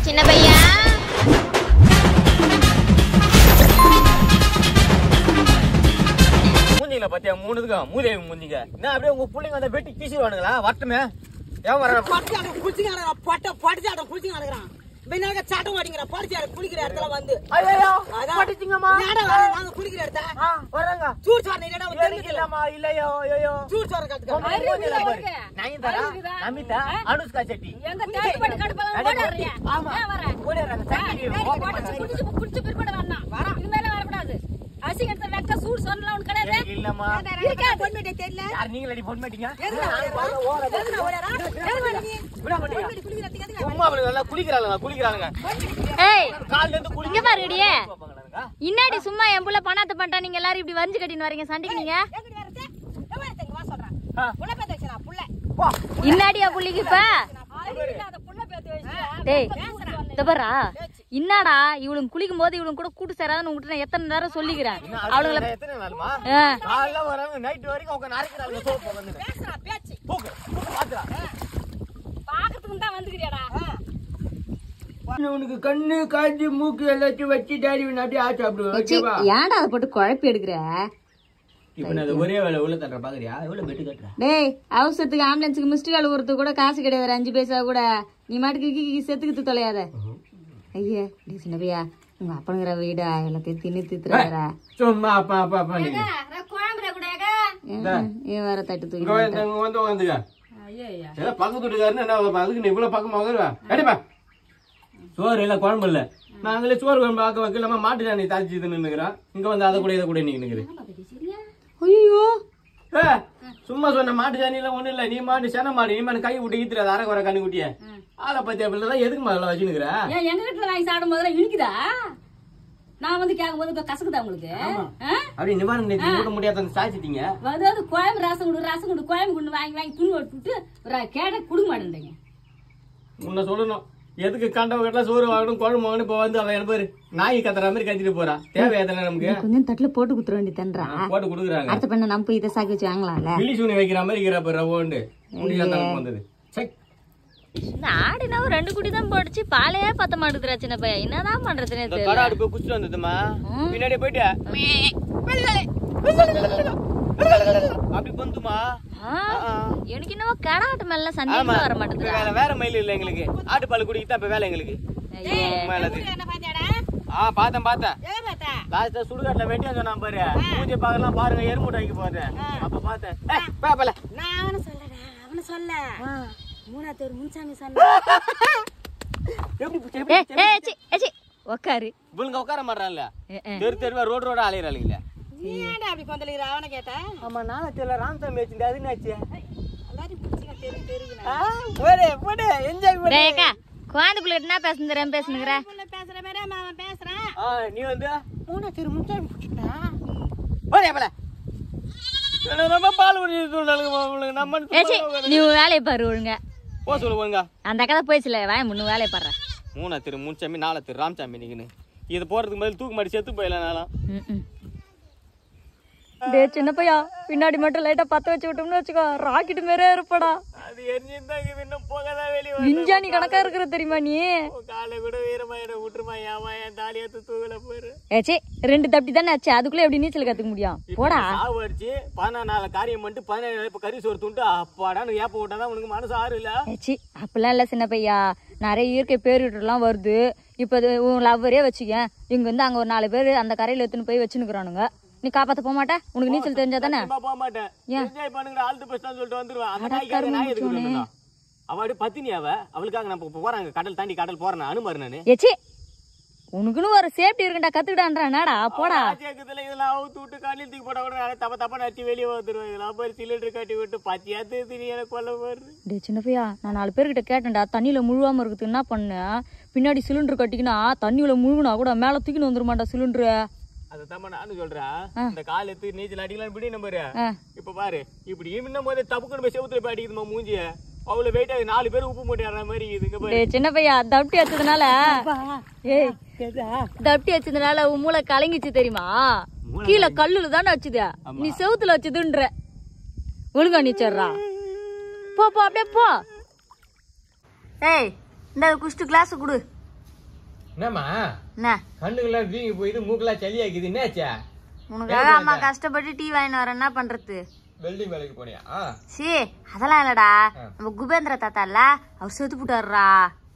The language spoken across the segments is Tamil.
சின்ன பையா மூஞ்சிங்களா பாத்தியா மூணுதுக்கா மூதேவி மூஞ்சிங்க என்ன அப்படியே உங்க பிள்ளைங்க வந்து வெட்டி கீசிடுவானுங்களா வரட்டுமே ஏன் வர பட்டாட குளிச்சுங்க அடங்குறான் பட்ட படிச்சாட குளிச்சுங்க அடங்குறான் பின்னாக சாட்டம் மாட்டேங்கிற படிச்சாட குளிக்கிற இடத்துல வந்து ஐயோ அதான். படிச்சிங்கம்மா என்னடா வர நாங்க குளிக்கிற இடத்த வராங்க சூடு சார் நீடா தெரிஞ்சு இல்லம்மா இல்லையோ ஐயோ சூடு சார் கத்துக்க மூஞ்சில பாரு. நயன்தாரா, நமிதா, அனுஷ்கா செட்டி. எங்க தேடி போட்டு கடுப்பால ஓடாதீங்க. ஆமா. ஏன் வர? ஓடிடுறாங்க. சங்கிலி டேய், ஓபன் போட்டு பண்ணாதீங்க. குடிச்சு குடிச்சு பிற்பாடு வரணும். இது மேல வரக்கூடாது. அசிங்கத்தை வெக்க சூடு சொன்னலாம் உனக்கு கிடையாது. இல்லம்மா இருக்காது. பொன்மேட்டே தெரியல யார் நீங்களடி பொன் மாட்டீங்க எதுனா ஓடறா எதுனா ஓடறா எதுனா நீ விட மாட்டீங்க பொன்மேட்டே குளிக்கிற இடத்துக்கு எதுக்கு சும்மா அவளுங்க நல்லா குளிக்கிறாளுங்க குளிக்கிறாளுங்க ஏய் கால்ல இருந்து இங்க குளிக்க பாருடியே இன்னாடி சும்மா என் புள்ள பணாத்த பண்ணிட்டா நீங்க எல்லாரும் இப்படி வஞ்சு கட்டின்னு வரீங்க சண்டைக்கு நீங்க எங்கடி வரது எவ்வளவு எடுத்து வா சொல்றேன் ஆ. புள்ள பேத்த வச்சனா புள்ள இன்னாடியா புள்ளிக்கு இப்ப அறிவு இல்லாத புள்ள பேத்து வச்சுட்டு டேய் தபரா இன்னாடா இவளுங்க குளிக்கும் போது இவளுங்க கூட கூட்டு சேராதுன்னு உங்ககிட்ட நான் எத்தனை நேரம் சொல்லிக்கிறேன் அவளுங்கள எத்தனை நாளுமா ஆ, காலைல வராங்க நைட் வரைக்கும் உங்க நாளைக்கு சோப்பு வந்து பேசுறா பேச்சு தூக்கு தூக்கு பாத்துறா பாக்கிறதுக்கு தான் வந்துக்கிறியாடா உனக்கு கண்ணு காஞ்சி மூக்கு எல்லாத்தையும் வச்சு டேடி அப்படியே ஆச்சு ச்சீ, ஏன்டா அதை போட்டு குழப்பி எடுக்கிற இப்ப நான் அதை ஒரே வேலை உள்ள தட்டுற பாக்குறியா எவ்வளவு பெட்டு கட்டுற டேய் அவசரத்துக்கு ஆம்புலன்ஸுக்கு மிஸ்டு கால் ஊறதுக்கு கூட காசு கிடையாது அஞ்சு பைசா கூட நீ மாட்டுக்கு கீ கீ செத்துக்கிட்டு தொலையாத ஐயா டேய் சின்ன பையா உங்க அப்பனுங்கிற வீடா எல்லாத்தையும் தின்னு தித்துறாரா சும்மா அப்பா அப்பா அப்பா நீங்க குழம்புற கூடாக ஏன் வேற தட்டு இங்க தூக்கி வந்து இங்க வந்து உட்காந்துக்க ஐயா ஏதோ பக்கத்து வீட்டுக்காரன்னு என்ன அதுக்கு நீ இவ்வளவு பக்கமா வருவா அடிப்பா சோறு இல்ல குழம்பு இல்ல நாங்களே சோறு குழம்பு ஆக்க வைக்கலாமா மாட்டு சாணி தாளிச்சு இது நின்னுக்கிறோம் இங்க வந்து அதை கூட இதை கூட இன்னைக்கு நிக்கிறேன் ஐயோ ஏ, சும்மா சொன்ன மாட்டு சாணியில ஒண்ணு இல்ல நீ மாட்டு சென மாடு நீ மாடு கை விட்டு ஈத்துறாது அரை குறை கண்ணு குட்டிய ஆளை பத்தி அப்படிலாம் எதுக்கு முதல்ல வச்சுனுக்குற ஏன் எங்க வீட்டுல வாங்கி சாப்பிடும் போதெல்லாம் இனிக்குதா நான் வந்து கேட்கும் போது கசக்குதா உங்களுக்கு ஆ? அப்படி நிவாரணம் நேற்று கொடுக்க முடியாத சாச்சிட்டீங்க அதாவது குழம்பு ரசம் கொடு ரசம் கொடு குழம்பு கொண்டு வாங்கி வாங்கி துணி விட்டு கேட்ட கொடுக்க மாட்டேன்றீங்க முன்ன சொல்லணும் எதுக்கு கண்டவ கட்டல சோறு வாங்கணும் குழம்பு வாங்கணும் இப்ப வந்து அவன் என்ன பாரு நாய் கத்துற மாதிரி கத்திட்டு போறா தேவை எத்தனை நமக்கு கொஞ்சம் தட்டுல போட்டு குத்துற வேண்டி தன்றா போட்டு கொடுக்குறாங்க அடுத்த பண்ண நம்ம போய் இதை சாக்கி வச்சு வாங்கலாம்ல கிளி சூனி வைக்கிற மாதிரி இருக்கிற பாரு ரவோண்டு முடியல தனக்கு வந்தது சை இந்த ஆடினாவும் ரெண்டு குடி தான் போடுச்சு பாலையே பத்த மாட்டேதுரா சின்ன பையன் என்னதான் பண்றதுன்னு இந்த தெரியல கராடு போய் குச்சிட்டு வந்ததுமா பின்னாடி போயிட்டு அப்படி வந்துமா ஆ, எனக்கு என்னவோ கடாட்டு மேல சந்தேகமே வர மாட்டேதுரா வேற வேற மயில் இல்ல எங்களுக்கு ஆட்டுப்பால் குடிக்கு தான் இப்ப வேலை எங்களுக்கு மேலது என்ன பாத்தியாடா ஆ பார்த்தேன் பார்த்தேன் ஏ பாத்தா லாஸ்டா சுடுகாட்டுல வெட்டியா சொன்னான் பாரு பூஜை பார்க்கலாம் பாருங்க எருமுட்டை வைக்க போகுது அப்ப பார்த்தேன் ஏய், பாப்பல நான் அவன சொல்லடா அவன சொல்ல மூணாவது ஒரு முன்சாமி சொன்ன எப்படி பூச்சி, ஏ எப்படி பூச்சி? ஏ சி ஏ சி உக்காரு இவளுங்க உட்கார மாட்டான்ல ஏ, ஏ. தெரு தெருவா ரோடு ரோடா அலையிறாளுங்களே நீ ஏன்டா அப்படி கொந்தளிக்கிற அவனை கேட்டா ஆமா நாளத்துல ராமசாமி வச்சிருந்தா அது என்னாச்சு எல்லாரும் பிடிச்சிங்க தெரு தெருக்குனா போடு போடு என்ஜாய் பண்ணு டேய் அக்கா குழந்தை பிள்ளை என்ன பேசுறேன் பேசுனுங்கிற புள்ள பேசுற மாதிரி அவன் பேசுறான் ஆ நீ வந்து மூணா தெரு முன்சாமி பிடிச்சிட்டா போடே போல எனக்கு ரொம்ப பால் ஊற்றி சொல்றாளுங்க உங்களுக்கு நம்ம ஏ சி நீ உன் வேலையை பாரு ஒழுங்க போ சொல்லு போங்க அந்த அக்கா தான் போயிடுச்சுல வாய முன்னு வேலையை பாடுற மூணா திரு முன்சாமி நாலா திரு ராமசாமி நிக்குன்னு இது போறதுக்கு பதில் தூக்கு மாட்டி செத்து போயிடலாம் நான்லாம் டே சின்ன பையா பின்னாடி மட்டும் லைட்டா பத்த வச்சு விட்டோம்னு வச்சுக்கோ ராக்கெட் மாரியே இருப்படா அது எரிஞ்சிருந்தாங்க இன்னும் போகதான் வெளியே விஞ்ஞானி கணக்கா இருக்கிற தெரியுமா நீ காலை கூட வீரமா என்ன விட்டுருமா ஏமா என் தாலி எடுத்து தூக்கல போயிரு ஏச்சி ரெண்டு தப்பி தானே ஆச்சு அதுக்குள்ள எப்படி நீச்சல் கத்துக்க முடியும் போடா சாவு அடிச்சு பதினாறு நாள் காரியம் பண்ணிட்டு பதினேழு நாள் இப்ப கறி சோறு துண்டு அப்பாடான்னு ஏப்ப விட்டாதான் உனக்கு மனசு ஆறு இல்ல ஏச்சி அப்படிலாம் இல்ல சின்ன பையா நிறைய இயற்கை பேரிடர்லாம் வருது இப்ப இது உன் லவ்வரே வச்சுக்க இங்க வந்து அங்க ஒரு நாலு பேர் அந்த கரையில எடுத்துன்னு போய் வச்சுனுக்குறானுங்க நீ காப்பாத்த போக மாட்டே உனக்கு நீச்சல் தெரிஞ்சா தானே சும்மா போக மாட்டேன் என்ஜாய் பண்ணுங்க ஆழ்த்து பஸ் சொல்லிட்டு வந்துருவேன் அந்த நாய்க்காக நாய் எதுக்கு விடணும்னா? அவ அப்படி பத்தினி அவ அவளுக்காக நான் இப்ப போறாங்க கடல் தாண்டி கடல் போறேன் அனுமாரு நானு ஏச்சி உனக்குன்னு ஒரு சேஃப்டி இருக்குண்டா கத்துக்கிட்டான்றா என்னடா போடா ராஜாக்கத்துல இதெல்லாம் அவுத்து விட்டு காலையில் தூக்கி போட கூட தப்ப தப்பா நச்சு வெளியே வந்துருவேன் இதெல்லாம் போய் சிலிண்டர் கட்டி விட்டு பத்தியா தேத்தி நீ எனக்கு கொல்ல போடுறது டே சின்ன பையா நான் நாலு பேர்கிட்ட கேட்டேன்டா தண்ணியில முழுவாம இருக்குது என்ன பண்ணேன் பின்னாடி சிலிண்டர் கட்டிக்கினா தண்ணியில முழுகுனா கூட மேல தூக்கின்னு வந்துருமாண்டா சிலிண்டரு அதான் நானும் சொல்றேன் இந்த கால் எடுத்து நீச்சல் அடிக்கலாம் பிடி நம்பரு ஆ. இப்ப பாரு இப்படி இன்னும் போதே தப்புக்குன்னு போய் செவுத்துல போய் அடிக்குதுமா மூஞ்சிய அவ்வளவு வெயிட் ஆகுது நாலு பேர் உப்பு மூட்டை ஏறுற மாதிரி இதுங்க பாரு டே சின்ன பையா தப்டி வச்சதுனால ஏய் தப்டி வச்சதுனால உன் மூளை கலங்கிச்சு தெரியுமா கீழே கல்லுல தானே வச்சுது நீ செவுத்துல வச்சதுன்ற ஒழுங்கா நீச்சர்றா போ போ அப்படியே போ ஏய் இந்த குஷ்டு கிளாஸ் கொடு என்னம்மா என்ன கண்ணுக்கெல்லாம் வீங்கி போயிது மூக்கெல்லாம் சளி ஆக்குது என்னாச்சா உனக்காக அம்மா கஷ்டப்பட்டு டீ வாங்கிட்டு வரேன் என்ன பண்றது வெல்டிங் வேலைக்கு போனியா ஆ சி அதெல்லாம் இல்லடா நம்ம குபேந்திர தாத்தா இல்ல அவர் செத்து போட்டாருடா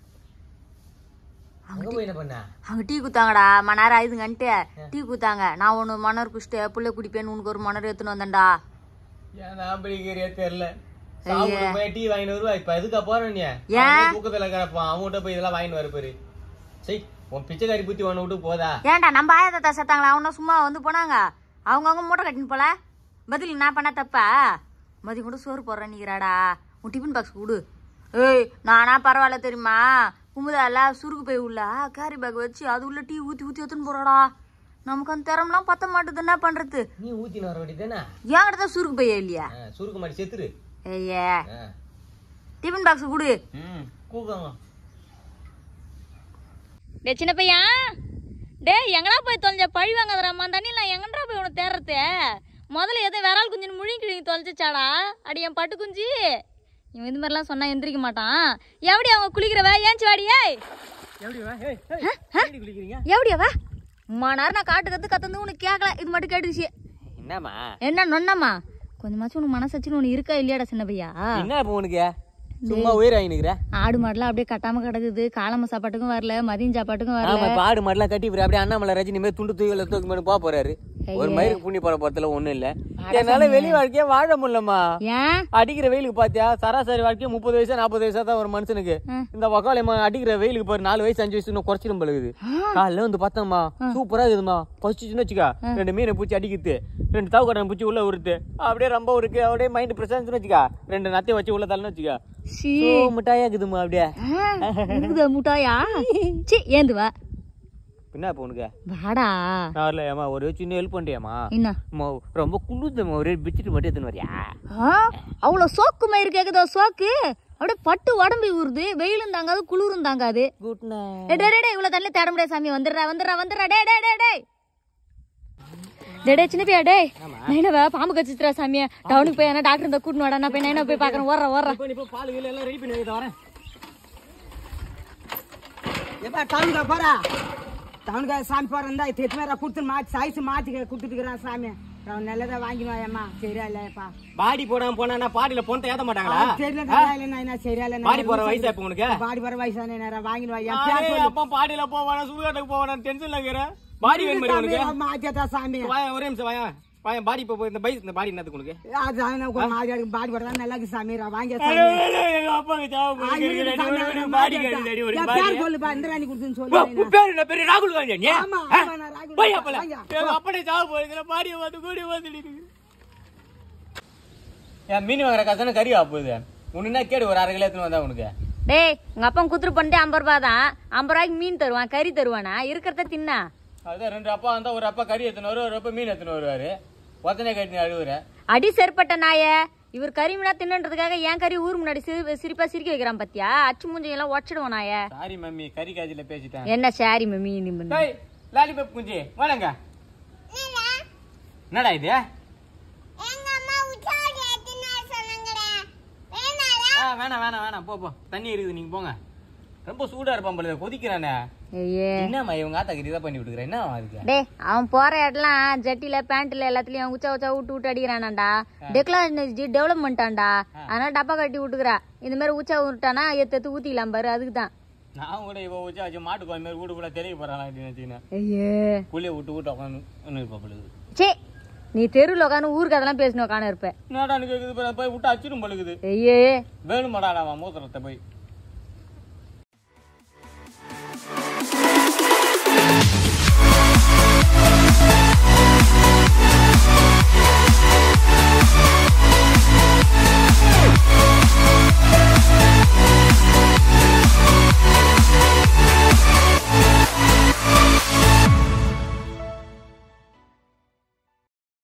அங்க போய் என்ன பண்ண அவங்க டீ குத்தாங்கடா மணி ஆயுதுங்கன்ட்டு டீ குத்தாங்க நான் ஒன்று மணர் குடிச்சிட்டு புள்ள குடிப்பேன்னு உனக்கு ஒரு மணர் எடுத்துன்னு வந்தேன்டா ஏன் நான் பிடிக்கிறியா தெரியல சாப்பிட்டு போய் டீ வாங்கிட்டு வருவா இப்ப எதுக்கா போறேன் நீ ஏன்? அவன் தூக்கத்துல கிடப்பான் அவன்கிட்ட போய் இதெல்லாம் வாங்கிட்டு வர பாரு சரி உன் பிச்சைக்காரி புத்தி ஒன்று விட்டு போதா ஏன்டா நம்ம ஆயா தாத்தா செத்தாங்களா அவங்க சும்மா வந்து போனாங்க அவங்கவுங்க மூட்டை கட்டின்னு போல பதில் நான் பண்ண தப்பா மதியம் கூட சோறு போடுறேன் நீக்கிறாடா உன் டிஃபன் பாக்ஸ் கொடு ஏய் நானா பரவாயில்ல தெரியுமா குமுதால சுருக்கு போய் உள்ள கேரி பேக் வச்சு அது உள்ள டீ ஊற்றி ஊற்றி எடுத்துன்னு போறாடா நமக்கு அந்த திறமெல்லாம் பத்த மாட்டுது என்ன பண்றது நீ ஊத்தின வர வேண்டியதானே ஏன்கிட்ட தான் சுருக்கு பைய இல்லையா சுருக்க மாட்டி செத்துரு ஐயே ஆ. டிஃபன் பாக்ஸ் கொடு ம் கூக்கங்க டே சின்ன பையன் டே எங்கடா போய் தொலைஞ்ச பழி வாங்காதராமா தண்ணி நான் எங்கடா போய் உனக்கு தேடுறது முதல்ல எதோ விரால் குஞ்சுன்னு முழி கிழங்கி தொலைச்சிச்சாடா அடி என் பட்டு குஞ்சு இவன் இந்த மாதிரிலாம் சொன்னா எந்திரிக்க மாட்டான் எப்படி அவங்க குளிக்கிறவ ஏன்ச்சு வாடியே எப்படியாவா அம்மா நேரம் நான் காட்டு கத்து கத்தந்து உனக்கு கேட்கல இது மட்டும் கேட்டுச்சு என்னம்மா என்ன நொன்னம்மா கொஞ்சமாச்சும் உனக்கு மனசாச்சுன்னு ஒன்று இருக்கா இல்லையாடா சின்ன பையா என்ன இப்போ உனக்கு சும்மா உயிர் வாங்கினுக்குற ஆடு மாடுலாம் அப்படியே கட்டாம கிடக்குது காலம சாப்பாட்டுக்கும் வரல மதியம் சாப்பாட்டுக்கும் வரல ஆமா இப்ப ஆடு மாடுலாம் கட்டி இப்படி அப்படியே அண்ணாமலை ரஜினி மாதிரி துண்டு தூக்கல தூக்கி மட்டும் போக போறாரு ஒரு மயிருக்கு புண்ணி போற போறதுல ஒண்ணும் இல்ல என்னால வெளி வாழ்க்கையே வாழ முடியலம்மா ஏன் அடிக்கிற வெயிலுக்கு பாத்தியா சராசரி வாழ்க்கையே முப்பது வயசா நாற்பது வயசா தான் ஒரு மனுஷனுக்கு இந்த வக்காலயமா அடிக்கிற வெயிலுக்கு பாரு நாலு வயசு அஞ்சு வயசு இன்னும் குறைச்சிடும் பழகுது காலைல வந்து பார்த்தோம்மா சூப்பரா இருக்குதுமா பசிச்சுன்னு வச்சுக்கா ரெண்டு மீனை பூச்சி அடிக்குது ரெண்டு தாவு கடன் பூச்சி உள்ள உருத்து அப்படியே ரொம்ப இருக்கு அப்படியே மைண்ட் பிரசாந்த்னு வச்சுக்கா ரெண்டு நத்தையும் வச்சு உள்ள தள்ளன்னு வச்சுக்கா சி ஓ மிட்டாயா இருக்குதுமா அப்படியே இருக்குது முட்டாயா சி ஏந்து வா என்ன இப்போ உனக்கு வாடா நான் வரல ஏமா ஒரு சின்ன ஹெல்ப் பண்ணியாமா என்ன அம்மா, ரொம்ப குளிர்தம்மா ஒரே பிச்சுட்டு மட்டும் எடுத்துன்னு வரியா ஆ அவ்வளோ சோக்கு மயிர் கேக்குதோ சோக்கு அப்படியே பட்டு உடம்பு ஊறுது வெயிலும் தாங்காது குளிரும் தாங்காது குட் டே டே டே இவ்வளோ தண்ணி தேட முடியாது சாமி வந்துடுறா வந்துடுறா வந்துடுறா டே டே டே டே டே டே சின்ன பையா டேய் நைனவ பாம்பு கச்சிச்சுரா சாமியா டவுனுக்கு போய் என்ன டாக்டர் இருந்தா கூட்டின்னு வாடா நான் போய் நைனா போய் பார்க்கறேன் ஓடுறேன் ஓடுறேன் இப்போ இப்போ பால் கீழ எல்லாம் ரெடி பண்ணி வைக்க வரேன் எப்பா டவுனுக்கு போறா டவுனுக்கு சாமி போறேன் தெத்து மேல கொடுத்து மாத்தி சைஸ் மாத்தி கொடுத்துட்டுக்கிறான் சாமி அவன் நல்லதா வாங்கிடுவாயம்மா சரியா இல்லையப்பா பாடி போடாம போனா பாடியில பொண்ணை ஏத்த மாட்டாங்களா தெரியல நல்லா இல்லைன்னா என்ன சரியா இல்லை பாடி போற வயசா இப்ப உனக்கு பாடி போற வயசான நேரம் வாங்கிடுவா என் நானே பேர் சொல்லு. அப்பா பாடியில போவானா சுடுகாட்டுக்கு போவானா டென்ஷன்ல இருக்கிறேன் பாடி வேணும் மாதிரி உனக்கு சாமி, மாத்தியாத்தா சாமி வாயா ஒரே நிமிஷம் வாயா வாயா பாடி இப்போ இந்த பைக் இந்த பாடி என்னத்துக்கு உனக்கு அது அவனுக்கு ஒரு மாதிரி இருக்கு. பாடி போடுறதா நல்லா இருக்கு சாமி நான் வாங்கிய சாமி எங்க அப்பாவுக்கு சாவு ஆ, இருக்கு சாமி, நான் பாடி மாத்தியாத்தா. கேட்டு ஒரு என் பாடி பேர் சொல்லுப்பா இந்திராணி கொடுத்துன்னு சொல்லு உன் பேர் என்ன பெரிய ராகுல் காந்தி நீ ஆமா, ஆ? ஆமா, நான் ராகுல் போய் காந்தி. அப்பல வாங்க. எங்க அப்பனே சாவு போயிருக்கிற பாடியை வந்து கூடி வந்து என் மீன் வாங்குற காசு கறி ஆப்புது உனக்கு என்ன கேடு ஒரு அரை கிலோ எடுத்துன்னு வந்தா உனக்கு டேய் உங்க அப்பா குத்துரு பண்ணிட்டு ஐம்பது ரூபா தான் ஐம்பது ரூபாய்க்கு மீன் தருவான் கறி தருவானா இருக்கிறத தின்னா அதான் ரெண்டு அப்பா வந்தா ஒரு அப்பா கறி எடுத்துன்னு வருவார் ஒரு அப்பா மீன் எடுத்துன்னு வருவாரு ஒத்தனை கட்டி அழுவுற அடி செருப்பட்ட நாய இவர் கறி மீனா தின்னுன்றதுக்காக ஏன் கறி ஊர் முன்னாடி சிரி சிரிப்பா சிரிக்க வைக்கிறான் பாத்தியா அச்சு மூஞ்சி எல்லாம் உடச்சிடுவோம் நாய சாரி மம்மி கறி காய்ச்சல பேசிட்டேன் என்ன சாரி மம்மி நீ பண்ணு. டேய் லாலிபப் குஞ்சு வாடங்க என்னடா இது ஆ வேணாம் வேணாம் வேணாம் போ போ தண்ணி இருக்குது நீங்க போங்க ரொம்ப சூடா இருப்பான் போல கொதிக்கிறானே ஐயே என்னம்மா இவங்க ஆத்தாக்கு இதை பண்ணி விட்டுக்கிறேன் என்ன அதுக்கு டேய் அவன் போற இடம்லாம் ஜட்டில பேண்ட்ல எல்லாத்துலயும் அவன் உச்சா உச்சா விட்டு விட்டு அடிக்கிறானாண்டா டெக்னாலஜி டெவலப் பண்ணிட்டான்டா அதனால டப்பா கட்டி விட்டுக்கிறா இந்த மாதிரி உச்சா விட்டானா எத்து எத்து ஊத்திக்கலாம் பாரு அதுக்கு தான் நான் கூட இவ வச்சு வச்சு மாட்டு கோயில் மாதிரி வீடு கூட தெரிய போறான் அப்படின்னு ஐயே குளிய விட்டு விட்டு உட்காந்து இருப்பான் சே நீ தெருவில் உட்காந்து ஊருக்கு அதெல்லாம் பேசணும் உட்காந்து இருப்ப என்னடா கேக்குது பாரு, போய் விட்டு அச்சிடும் பழுகுது ஐயே வேணுமாடா அவன் மூத்திரத்தை போய்